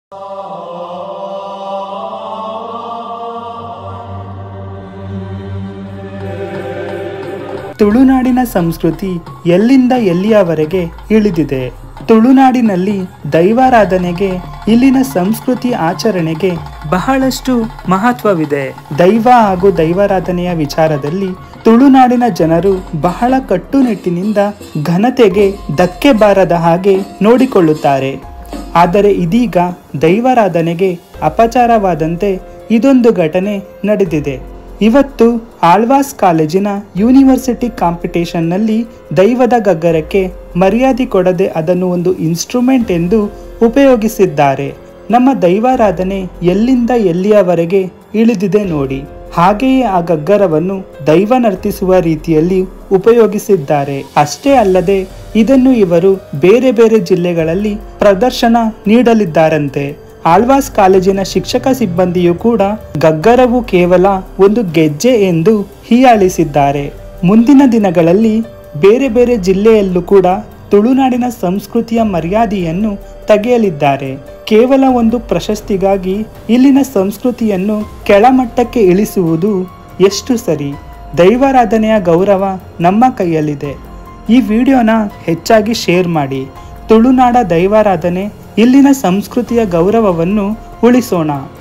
ತುಳುನಾಡಿನ ಸಂಸ್ಕೃತಿ ಎಲ್ಲಿಂದ ಎಲ್ಲಿಯವರೆಗೆ ಇಳಿದಿದೆ ತುಳುನಾಡಿನಲ್ಲಿ ದೈವಾರಾಧನೆಗೆ ಇಲ್ಲಿನ ಸಂಸ್ಕೃತಿ ಆಚರಣೆಗೆ ಬಹಳಷ್ಟು ಮಹತ್ವವಿದೆ ದೈವ ಹಾಗೂ ದೈವಾರಾಧನೆಯ ವಿಚಾರದಲ್ಲಿ ತುಳುನಾಡಿನ ಜನರು ಬಹಳ ಕಟ್ಟುನಿಟ್ಟಿನಿಂದ ಘನತೆಗೆ ಧಕ್ಕೆ ಬಾರದ ಹಾಗೆ ನೋಡಿಕೊಳ್ಳುತ್ತಾರೆ ಆದರೆ ಇದೀಗ ದೈವಾರಾಧನೆಗೆ ಅಪಚಾರವಾದಂತೆ ಇದೊಂದು ಘಟನೆ ನಡೆದಿದೆ ಇವತ್ತು ಆಳ್ವಾಸ್ ಕಾಲೇಜಿನ ಯೂನಿವರ್ಸಿಟಿ ಕಾಂಪಿಟೇಷನ್ನಲ್ಲಿ ದೈವದ ಗಗ್ಗರಕ್ಕೆ ಮರ್ಯಾದೆ ಕೊಡದೆ ಅದನ್ನು ಒಂದು ಇನ್ಸ್ಟ್ರೂಮೆಂಟ್ ಎಂದು ಉಪಯೋಗಿಸಿದ್ದಾರೆ ನಮ್ಮ ದೈವಾರಾಧನೆ ಎಲ್ಲಿಂದ ಎಲ್ಲಿಯವರೆಗೆ ಇಳಿದಿದೆ ನೋಡಿ ಹಾಗೆಯೇ ಆ ಗಗ್ಗರವನ್ನು ದೈವ ನರ್ತಿಸುವ ರೀತಿಯಲ್ಲಿ ಉಪಯೋಗಿಸಿದ್ದಾರೆ ಅಷ್ಟೇ ಅಲ್ಲದೆ ಇದನ್ನು ಇವರು ಬೇರೆ ಬೇರೆ ಜಿಲ್ಲೆಗಳಲ್ಲಿ ಪ್ರದರ್ಶನ ನೀಡಲಿದ್ದಾರಂತೆ ಆಳ್ವಾಸ್ ಕಾಲೇಜಿನ ಶಿಕ್ಷಕ ಸಿಬ್ಬಂದಿಯು ಕೂಡ ಗಗ್ಗರವು ಕೇವಲ ಒಂದು ಗೆಜ್ಜೆ ಎಂದು ಹೀಯಾಳಿಸಿದ್ದಾರೆ ಮುಂದಿನ ದಿನಗಳಲ್ಲಿ ಬೇರೆ ಬೇರೆ ಜಿಲ್ಲೆಯಲ್ಲೂ ಕೂಡ ತುಳುನಾಡಿನ ಸಂಸ್ಕೃತಿಯ ಮರ್ಯಾದೆಯನ್ನು ತೆಗೆಯಲಿದ್ದಾರೆ ಕೇವಲ ಒಂದು ಪ್ರಶಸ್ತಿಗಾಗಿ ಇಲ್ಲಿನ ಸಂಸ್ಕೃತಿಯನ್ನು ಕೆಳಮಟ್ಟಕ್ಕೆ ಇಳಿಸುವುದು ಎಷ್ಟು ಸರಿ ದೈವಾರಾಧನೆಯ ಗೌರವ ನಮ್ಮ ಕೈಯಲ್ಲಿದೆ ಈ ವಿಡಿಯೋನ ಹೆಚ್ಚಾಗಿ ಶೇರ್ ಮಾಡಿ ತುಳುನಾಡ ದೈವಾರಾಧನೆ ಇಲ್ಲಿನ ಸಂಸ್ಕೃತಿಯ ಗೌರವವನ್ನು ಉಳಿಸೋಣ